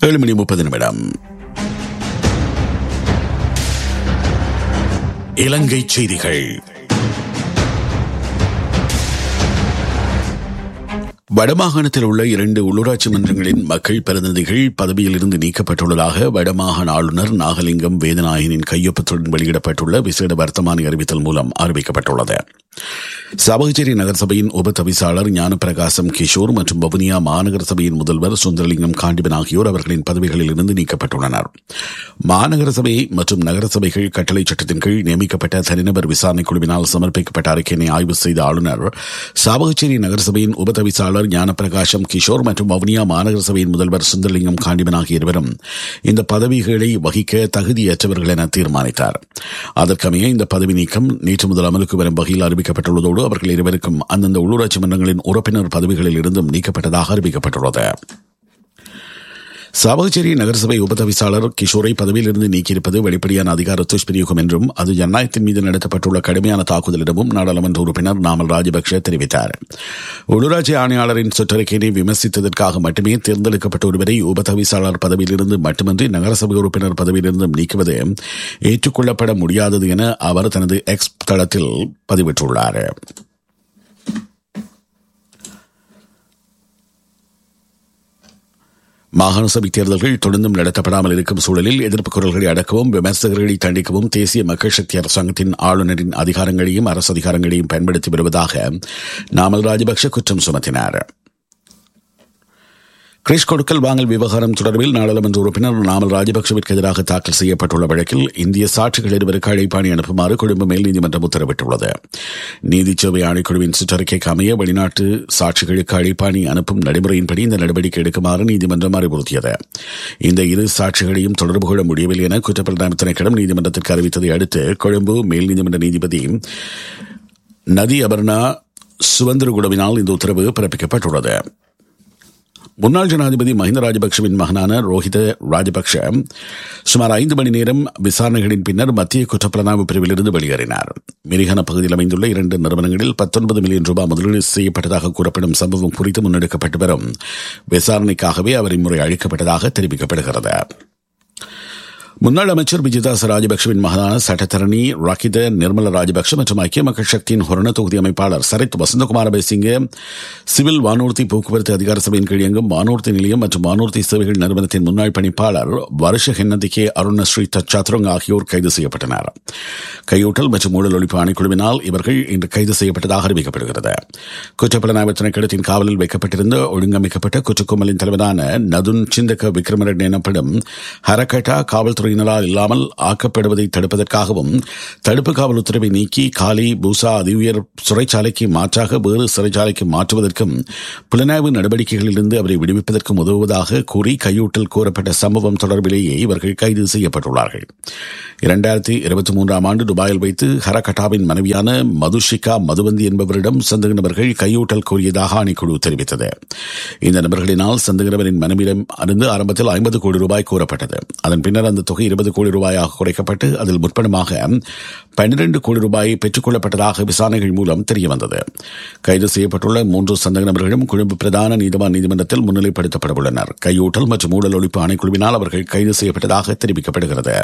ஏழு மணி முப்பது நிமிடம் இலங்கை செய்திகள் வடமாகாணத்தில் உள்ள இரண்டு உள்ளூராட்சி மன்றங்களின் மக்கள் பிரதிநிதிகள் பதவியிலிருந்து நீக்கப்பட்டுள்ளதாக வடமாகாண ஆளுநர் நாகலிங்கம் வேதநாயகனின் கையொப்பத்துடன் வெளியிடப்பட்டுள்ள விசேட வர்த்தமானி அறிவித்தல் மூலம் அறிவிக்கப்பட்டுள்ளது சபகச்சேரி நகரசபையின் உப தவிசாளர் ஞானப்பிரகாசம் கிஷோர் மற்றும் வவுனியா மாநகர சபையின் முதல்வர் சுந்தரலிங்கம் காண்டிபன் ஆகியோர் அவர்களின் பதவிகளில் இருந்து நீக்கப்பட்டுள்ளனர் மாநகர சபை மற்றும் நகரசபைகள் கட்டளை சட்டத்தின் கீழ் நியமிக்கப்பட்ட தனிநபர் விசாரணை குழுவினால் சமர்ப்பிக்கப்பட்ட அறிக்கையினை ஆய்வு செய்த ஆளுநர் சாவகச்சேரி நகரசபையின் உப தவிசாளர் ஞானப்பிரகாசம் கிஷோர் மற்றும் வவுனியா மாநகர சபையின் முதல்வர் சுந்தரலிங்கம் காண்டிபன் ஆகிய இருவரும் இந்த பதவிகளை வகிக்க தகுதியற்றவர்கள் என தீர்மானித்தார் அதற்கமைய இந்த பதவி நீக்கம் நேற்று முதல் அமலுக்கு வரும் வகையில் அறிவிக்கப்பட்டுள்ளதோடு அவர்கள் இருவருக்கும் அந்தந்த உள்ளூராட்சி மன்றங்களின் உறுப்பினர் பதவிகளில் இருந்தும் நீக்கப்பட்டதாக அறிவிக்கப்பட்டுள்ளது சாவகச்சேரி நகரசபை உபதவிசாளர் கிஷோரை பதவியிலிருந்து நீக்கியிருப்பது வெளிப்படையான அதிகார துஷ்பிரயோகம் என்றும் அது ஜனநாயகத்தின் மீது நடத்தப்பட்டுள்ள கடுமையான தாக்குதல் எனவும் நாடாளுமன்ற உறுப்பினர் நாமல் ராஜபக்ஷ தெரிவித்தார் உள்ளூராட்சி ஆணையாளரின் சுற்றறிக்கையினை விமர்சித்ததற்காக மட்டுமே தேர்ந்தெடுக்கப்பட்ட ஒருவரை உபதவிசாளர் பதவியிலிருந்து மட்டுமின்றி நகரசபை உறுப்பினர் பதவியிலிருந்தும் நீக்குவது ஏற்றுக்கொள்ளப்பட முடியாதது என அவர் தனது எக்ஸ் தளத்தில் பதிவிட்டுள்ளார் மாகாண சபை தேர்தல்கள் தொடர்ந்தும் நடத்தப்படாமல் இருக்கும் சூழலில் எதிர்ப்பு குரல்களை அடக்கவும் விமர்சகர்களை தண்டிக்கவும் தேசிய மக்கள் சக்தி அரசாங்கத்தின் ஆளுநரின் அதிகாரங்களையும் அரசு அதிகாரங்களையும் பயன்படுத்தி வருவதாக நாமல் ராஜபக்ஷ குற்றம் சுமத்தினார் கிரிஷ் கொடுக்கல் வாங்கல் விவகாரம் தொடர்பில் நாடாளுமன்ற உறுப்பினர் நாமல் ராஜபக்சவிற்கு எதிராக தாக்கல் செய்யப்பட்டுள்ள வழக்கில் இந்திய சாட்சிகள் இருவருக்கு அழைப்பாணி அனுப்புமாறு கொழும்பு மேல் நீதிமன்றம் உத்தரவிட்டுள்ளது நீதிச்சேவை ஆணைக்குழுவின் சுற்றறிக்கைக்கு அமைய வெளிநாட்டு சாட்சிகளுக்கு அழைப்பாணி அனுப்பும் நடைமுறையின்படி இந்த நடவடிக்கை எடுக்குமாறு நீதிமன்றம் அறிவுறுத்தியது இந்த இரு சாட்சிகளையும் தொடர்பு கொள்ள முடியவில்லை என குற்றப்புலனாய்வு திணைக்களம் நீதிமன்றத்திற்கு அறிவித்ததை அடுத்து கொழும்பு மேல் நீதிமன்ற நீதிபதி நதி அபர்ணா சுவந்திரகுடவினால் இந்த உத்தரவு பிறப்பிக்கப்பட்டுள்ளது முன்னாள் ஜனாதிபதி மஹிந்த ராஜபக்சவின் மகனான ரோஹித ராஜபக்ஷ சுமார் ஐந்து மணி நேரம் விசாரணைகளின் பின்னர் மத்திய குற்றப்புலனாய்வு பிரிவிலிருந்து வெளியேறினார் மிரிகன பகுதியில் அமைந்துள்ள இரண்டு நிறுவனங்களில் பத்தொன்பது மில்லியன் ரூபாய் முதலீடு செய்யப்பட்டதாக கூறப்படும் சம்பவம் குறித்து முன்னெடுக்கப்பட்டு வரும் விசாரணைக்காகவே அவர் இம்முறை அளிக்கப்பட்டதாக தெரிவிக்கப்படுகிறது முன்னாள் அமைச்சர் விஜயதாஸ் ராஜபக்சவின் மகனான சட்டத்தரணி ராக்கித நிர்மல ராஜபக்ஷ மற்றும் ஐக்கிய மக்கள் சக்தியின் ஹொரண தொகுதி அமைப்பாளர் சரித் வசந்தகுமார பேசிங்க சிவில் வானூர்தி போக்குவரத்து அதிகார சபையின் கீழ் இயங்கும் வானூர்தி நிலையம் மற்றும் வானூர்தி சேவைகள் நிறுவனத்தின் முன்னாள் பணிப்பாளர் வருஷ ஹென்னதிகே அருணஸ்ரீ தச்சாத்ரோங் ஆகியோர் கைது செய்யப்பட்டனர் கையூட்டல் மற்றும் ஊழல் ஒழிப்பு ஆணைக்குழுவினால் இவர்கள் இன்று கைது செய்யப்பட்டதாக அறிவிக்கப்படுகிறது குற்றப்புலனாய்வு திணைக்களத்தின் காவலில் வைக்கப்பட்டிருந்த ஒழுங்கமைக்கப்பட்ட குற்றக்குமலின் தலைவரான நதுன் சிந்தக விக்ரமரெட் எனப்படும் ஹரகட்டா காவல்துறை துறையினரால் இல்லாமல் ஆக்கப்படுவதை தடுப்பதற்காகவும் தடுப்பு காவல் உத்தரவை நீக்கி காலி பூசா அதிஉயர் சிறைச்சாலைக்கு மாற்றாக வேறு சிறைச்சாலைக்கு மாற்றுவதற்கும் புலனாய்வு நடவடிக்கைகளிலிருந்து அவரை விடுவிப்பதற்கும் உதவுவதாக கூறி கையூட்டல் கோரப்பட்ட சம்பவம் தொடர்பிலேயே இவர்கள் கைது செய்யப்பட்டுள்ளார்கள் இரண்டாயிரத்தி இருபத்தி மூன்றாம் ஆண்டு துபாயில் வைத்து ஹரகட்டாவின் மனைவியான மதுஷிகா மதுவந்தி என்பவரிடம் சந்தேக நபர்கள் கையூட்டல் கோரியதாக ஆணைக்குழு தெரிவித்தது இந்த நபர்களினால் சந்தேக நபரின் மனைவியிடம் இருந்து ஆரம்பத்தில் ஐம்பது கோடி ரூபாய் கோரப்பட்டது அதன் பின்னர் அந்த தொகை இருபது கோடி ரூபாயாக குறைக்கப்பட்டு அதில் முற்படமாக பன்னிரண்டு கோடி ரூபாய் பெற்றுக் கொள்ளப்பட்டதாக விசாரணைகள் மூலம் தெரியவந்தது கைது செய்யப்பட்டுள்ள மூன்று சந்தேக நபர்களும் கொழும்பு பிரதான நீதிவான் நீதிமன்றத்தில் முன்னிலைப்படுத்தப்பட உள்ளனர் கையூட்டல் மற்றும் ஊழல் ஒழிப்பு ஆணைக்குழுவினால் அவர்கள் கைது செய்யப்பட்டதாக தெரிவிக்கப்படுகிறது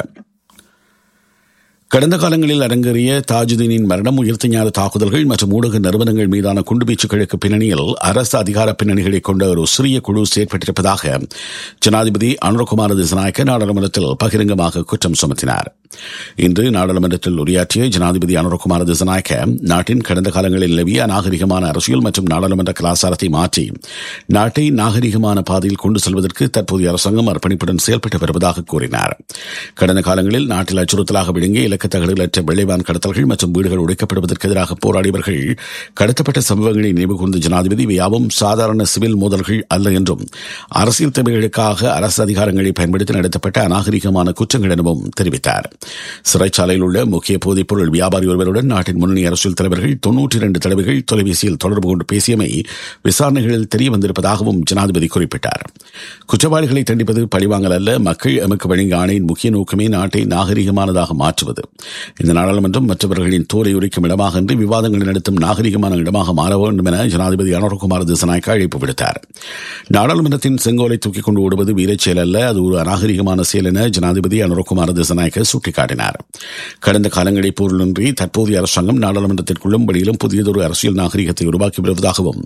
கடந்த காலங்களில் அரங்கேறிய தாஜுதீனின் மரணம் உயிர்த்தஞான தாக்குதல்கள் மற்றும் ஊடக நிறுவனங்கள் மீதான குண்டுவீச்சுகளுக்கு பின்னணியில் அரசு அதிகார பின்னணிகளை கொண்ட ஒரு சிறிய குழு செயற்பட்டிருப்பதாக ஜனாதிபதி அனுரகுமார திசநாயக்க நாடாளுமன்றத்தில் பகிரங்கமாக குற்றம் சுமத்தினார் இன்று நாடாளுமன்றத்தில் உரையாற்றிய ஜனாதிபதி அனுரகுமார திசநாயக்க நாட்டின் கடந்த காலங்களில் நிலவிய அநாகரிகமான அரசியல் மற்றும் நாடாளுமன்ற கலாச்சாரத்தை மாற்றி நாட்டை நாகரிகமான பாதையில் கொண்டு செல்வதற்கு தற்போதைய அரசாங்கம் அர்ப்பணிப்புடன் செயல்பட்டு வருவதாக கூறினார் கடந்த காலங்களில் நாட்டில் அச்சுறுத்தலாக விளங்கிய இலக்கு தகடுகளற்ற வெள்ளைவான் கடத்தல்கள் மற்றும் வீடுகள் உடைக்கப்படுவதற்கு எதிராக போராடியவர்கள் கடத்தப்பட்ட சம்பவங்களை நினைவுகூர்ந்த ஜனாதிபதி யாவும் சாதாரண சிவில் மோதல்கள் அல்ல என்றும் அரசியல் தேவைகளுக்காக அரசு அதிகாரங்களை பயன்படுத்தி நடத்தப்பட்ட அநாகரிகமான குற்றங்கள் எனவும் தெரிவித்தார் சிறைச்சாலையில் உள்ள முக்கிய போதைப்பொருள் வியாபாரி ஒருவருடன் நாட்டின் முன்னணி அரசியல் தலைவர்கள் தொன்னூற்றி இரண்டு தடவைகள் தொலைபேசியில் தொடர்பு கொண்டு பேசியமை விசாரணைகளில் தெரிய வந்திருப்பதாகவும் ஜனாதிபதி குறிப்பிட்டார் குற்றவாளிகளை தண்டிப்பது பழிவாங்கல் அல்ல மக்கள் எமக்கு வழங்கிய ஆணையின் முக்கிய நோக்கமே நாட்டை நாகரிகமானதாக மாற்றுவது இந்த நாடாளுமன்றம் மற்றவர்களின் தோலை உரிக்கும் இடமாக இன்றி விவாதங்களை நடத்தும் நாகரிகமான இடமாக மாற வேண்டும் என ஜனாதிபதி அனுரகுமார் திசநாயக்க அழைப்பு விடுத்தார் நாடாளுமன்றத்தின் செங்கோலை தூக்கிக் கொண்டு ஓடுவது வீரச் செயல் அல்ல அது ஒரு அநாகரிகமான செயல் என ஜனாதிபதி அனுரகுமார் திசநாயக்க சுட்டிக்காட்டினார் கடந்த காலங்களில் பொருளின்றி தற்போதைய அரசாங்கம் நாடாளுமன்றத்திற்குள்ளும் வெளியிலும் புதியதொரு அரசியல் நாகரிகத்தை உருவாக்கி வருவதாகவும்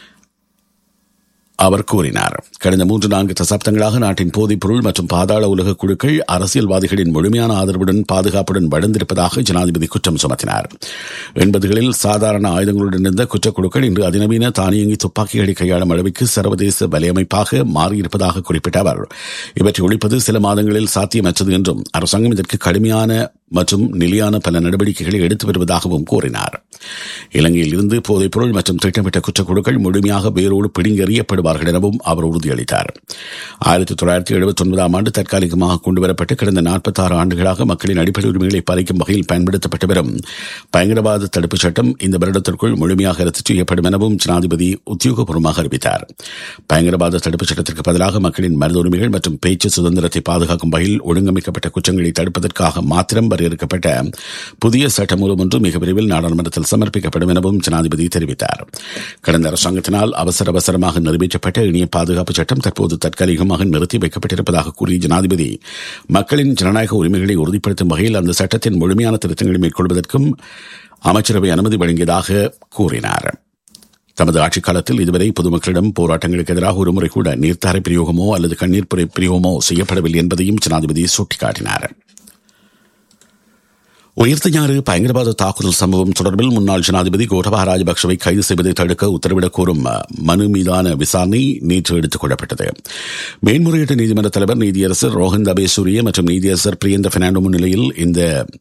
அவர் கூறினார் கடந்த மூன்று நான்கு தசாப்தங்களாக நாட்டின் போதைப்பொருள் மற்றும் பாதாள உலக குழுக்கள் அரசியல்வாதிகளின் முழுமையான ஆதரவுடன் பாதுகாப்புடன் வளர்ந்திருப்பதாக ஜனாதிபதி குற்றம் சுமத்தினார் எண்பதுகளில் சாதாரண ஆயுதங்களுடன் இருந்த குற்றக்குழுக்கள் இன்று அதிநவீன தானியங்கி துப்பாக்கிகளை கையாளும் அளவுக்கு சர்வதேச வலையமைப்பாக மாறியிருப்பதாக குறிப்பிட்ட அவர் இவற்றை ஒழிப்பது சில மாதங்களில் சாத்தியமற்றது என்றும் அரசாங்கம் இதற்கு கடுமையான மற்றும் நிலையான பல நடவடிக்கைகளை எடுத்து வருவதாகவும் கூறினார் இலங்கையில் இருந்து போதைப்பொருள் மற்றும் திட்டமிட்ட குற்றக்குழுக்கள் முழுமையாக வேரோடு பிடுங்கெறியப்படுவார்கள் எனவும் அவர் உறுதியளித்தார் ஆயிரத்தி தொள்ளாயிரத்தி எழுபத்தி ஒன்பதாம் ஆண்டு தற்காலிகமாக கொண்டுவரப்பட்டு கடந்த நாற்பத்தி ஆறு ஆண்டுகளாக மக்களின் அடிப்படை உரிமைகளை பறிக்கும் வகையில் பயன்படுத்தப்பட்டு வரும் பயங்கரவாத தடுப்புச் சட்டம் இந்த வருடத்திற்குள் முழுமையாக ரத்து செய்யப்படும் எனவும் ஜனாதிபதி உத்தியோகபூர்வமாக அறிவித்தார் பயங்கரவாத தடுப்புச் சட்டத்திற்கு பதிலாக மக்களின் மனித உரிமைகள் மற்றும் பேச்சு சுதந்திரத்தை பாதுகாக்கும் வகையில் ஒழுங்கமைக்கப்பட்ட குற்றங்களை தடுப்பதற்காக மாத்திரம் வரையறுக்கப்பட்ட புதிய சட்டமூலம் ஒன்று மிக விரைவில் நாடாளுமன்றத்தில் சமர்ப்பிக்கப்படும் எனவும் ஜனாதிபதி தெரிவித்தார் கடந்த அரசாங்கத்தினால் அவசர அவசரமாக நிறைவேற்றப்பட்ட இணைய பாதுகாப்பு சட்டம் தற்போது தற்காலிகமாக நிறுத்தி வைக்கப்பட்டிருப்பதாக கூறிய ஜனாதிபதி மக்களின் ஜனநாயக உரிமைகளை உறுதிப்படுத்தும் வகையில் அந்த சட்டத்தின் முழுமையான திருத்தங்களை மேற்கொள்வதற்கும் அமைச்சரவை அனுமதி வழங்கியதாக கூறினார் தமது ஆட்சிக் காலத்தில் இதுவரை பொதுமக்களிடம் போராட்டங்களுக்கு எதிராக ஒருமுறை கூட நீர்த்தாரை பிரயோகமோ அல்லது கண்ணீர் பிரயோகமோ செய்யப்படவில்லை என்பதையும் ஜனாதிபதி சுட்டிக்காட்டினார் உயிர்த்த ஞாறு பயங்கரவாத தாக்குதல் சம்பவம் தொடர்பில் முன்னாள் ஜனாதிபதி கோட்டபா ராஜபக்சவை கைது செய்வதை தடுக்க உத்தரவிடக் கோரும் மனு மீதான விசாரணை நேற்று எடுத்துக் கொள்ளப்பட்டது மேன்முறையீட்டு நீதிமன்ற தலைவர் நீதியரசர் ரோஹன் அபேசூரிய மற்றும் நீதியரசர் பிரியந்த பெர்னாண்டோ முன்னிலையில் இந்த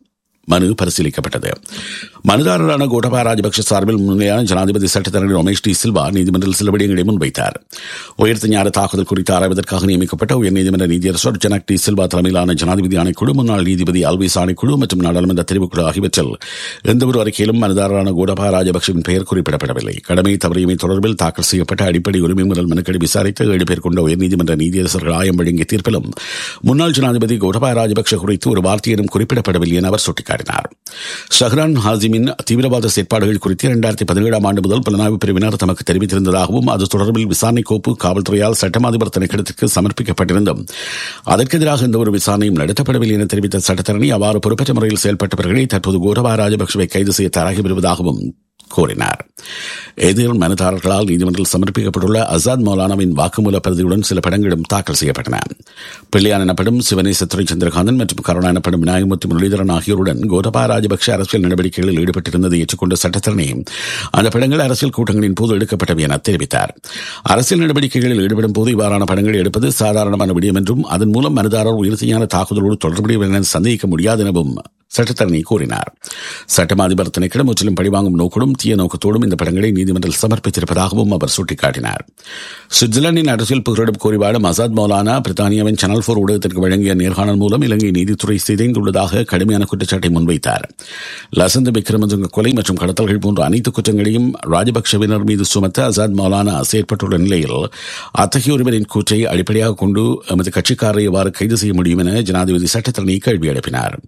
மனு பரிசீலிக்கப்பட்டது மனுதாரரான கோட்டபா ராஜபக்ஷ சார்பில் முன்னிலையான ஜனாதிபதி சட்டத்தரணி ரமேஷ் டி சில்வா நீதிமன்றத்தில் சில விடயங்களை முன்வைத்தார் உயர்த்த ஞான தாக்குதல் குறித்து ஆராய்வதற்காக நியமிக்கப்பட்ட உயர்நீதிமன்ற நீதியரசர் ஜனக் டி சில்வா தலைமையிலான ஜனாதிபதி ஆணைக்குழு முன்னாள் நீதிபதி அல்விஸ் ஆணைக்குழு மற்றும் நாடாளுமன்ற தெரிவுக்குழு ஆகியவற்றில் எந்தவொரு அறிக்கையிலும் மனுதாரரான கோட்டபா ராஜபக்சவின் பெயர் குறிப்பிடப்படவில்லை கடமை தவறியமை தொடர்பில் தாக்கல் செய்யப்பட்ட அடிப்படை உரிமை முதல் மனுக்களை விசாரித்த ஏழு பேர் கொண்ட உயர்நீதிமன்ற நீதியரசர்கள் ஆயம் வழங்கிய தீர்ப்பிலும் முன்னாள் ஜனாதிபதி கோட்டபா ராஜபக்ஷ குறித்து ஒரு வார்த்தையிலும் குறிப்பிடப்படவில்லை என அவர் சுட்டிக்காட்டினார் காட்டினார் ஷஹ்ரான் ஹாசிமின் தீவிரவாத செயற்பாடுகள் குறித்து இரண்டாயிரத்தி பதினேழாம் ஆண்டு முதல் புலனாய்வு பிரிவினர் தமக்கு தெரிவித்திருந்ததாகவும் அது தொடர்பில் விசாரணை கோப்பு காவல்துறையால் சட்டமாதிபர் திணைக்களத்திற்கு சமர்ப்பிக்கப்பட்டிருந்தும் அதற்கு எதிராக எந்த ஒரு விசாரணையும் நடத்தப்படவில்லை என தெரிவித்த சட்டத்தரணி அவ்வாறு பொறுப்பற்ற முறையில் செயல்பட்டவர்களை தற்போது கோடபா ராஜபக்சவை கைது செய்ய தயாராகி வருவதாகவும் கூறினார் எதிர் மனுதாரர்களால் நீதிமன்றத்தில் சமர்ப்பிக்கப்பட்டுள்ள அசாத் மௌலானாவின் வாக்குமூல பிரதியுடன் சில படங்களும் தாக்கல் செய்யப்பட்டன பிள்ளையான் எனப்படும் சிவனேசத்துறை சந்திரகாந்தன் மற்றும் கருணா எனப்படும் விநாயகமூர்த்தி முரளிதரன் ஆகியோருடன் கோதபா ராஜபக்ஷ அரசியல் நடவடிக்கைகளில் ஈடுபட்டிருந்ததை ஏற்றுக்கொண்ட சட்டத்தரணி அந்த படங்கள் அரசியல் கூட்டங்களின் போது எடுக்கப்பட்டவை என தெரிவித்தார் அரசியல் நடவடிக்கைகளில் ஈடுபடும் போது இவ்வாறான படங்களை எடுப்பது சாதாரணமான விடயம் என்றும் அதன் மூலம் மனுதாரர் உயிர்த்தியான தாக்குதலோடு தொடர்புடைய என சந்தேகிக்க முடியாது எனவும் சட்டத்தரணி கூறினார் சட்டம் அதிபர் திணைக்களம் முற்றிலும் பழிவாங்கும் நோக்கோடும் தீய நோக்கத்தோடும் இந்த படங்களை நீதிமன்றத்தில் சமர்ப்பித்திருப்பதாகவும் அவர் சுட்டிக்காட்டினார் சுவிட்சர்லாந்தின் அரசியல் புகலிடம் கோரி வாழும் அசாத் மௌலானா பிரித்தானியாவின் சேனல் போர் ஊடகத்திற்கு வழங்கிய நேர்காணல் மூலம் இலங்கை நீதித்துறை சிதைந்துள்ளதாக கடுமையான குற்றச்சாட்டை முன்வைத்தார் லசந்த் விக்ரமதுங்க கொலை மற்றும் கடத்தல்கள் போன்ற அனைத்து குற்றங்களையும் ராஜபக்சவினர் மீது சுமத்த அசாத் மௌலானா செயற்பட்டுள்ள நிலையில் அத்தகைய ஒருவரின் கூற்றை அடிப்படையாக கொண்டு எமது கட்சிக்காரரை எவ்வாறு கைது செய்ய முடியும் என ஜனாதிபதி சட்டத்தரணி கேள்வி எழுப்பினார்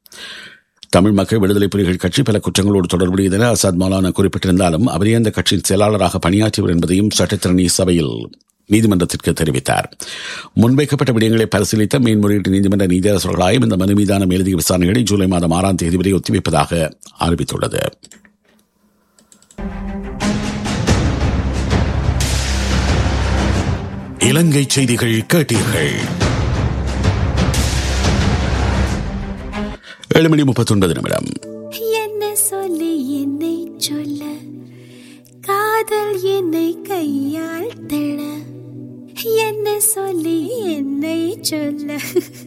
தமிழ் மக்கள் விடுதலை புலிகள் கட்சி பல குற்றங்களோடு தொடர்புடையது என அசாத் மௌலானா குறிப்பிட்டிருந்தாலும் அவரே அந்த கட்சியின் செயலாளராக பணியாற்றியவர் என்பதையும் சட்டத்திரணி சபையில் நீதிமன்றத்திற்கு தெரிவித்தார் முன்வைக்கப்பட்ட விடயங்களை பரிசீலித்த மேன்முறையீட்டு நீதிமன்ற நீதியரசர்களாயும் இந்த மனு மீதான மேலதிக விசாரணைகளை ஜூலை மாதம் ஆறாம் தேதி வரை ஒத்திவைப்பதாக அறிவித்துள்ளது இலங்கை செய்திகள் கேட்டீர்கள் ஏழு மணி முப்பத்தி ஒன்பது நிமிடம் என்ன சொல்லி என்னை சொல்ல காதல் என்னை கையால் தள்ள என்ன சொல்லி என்னை சொல்ல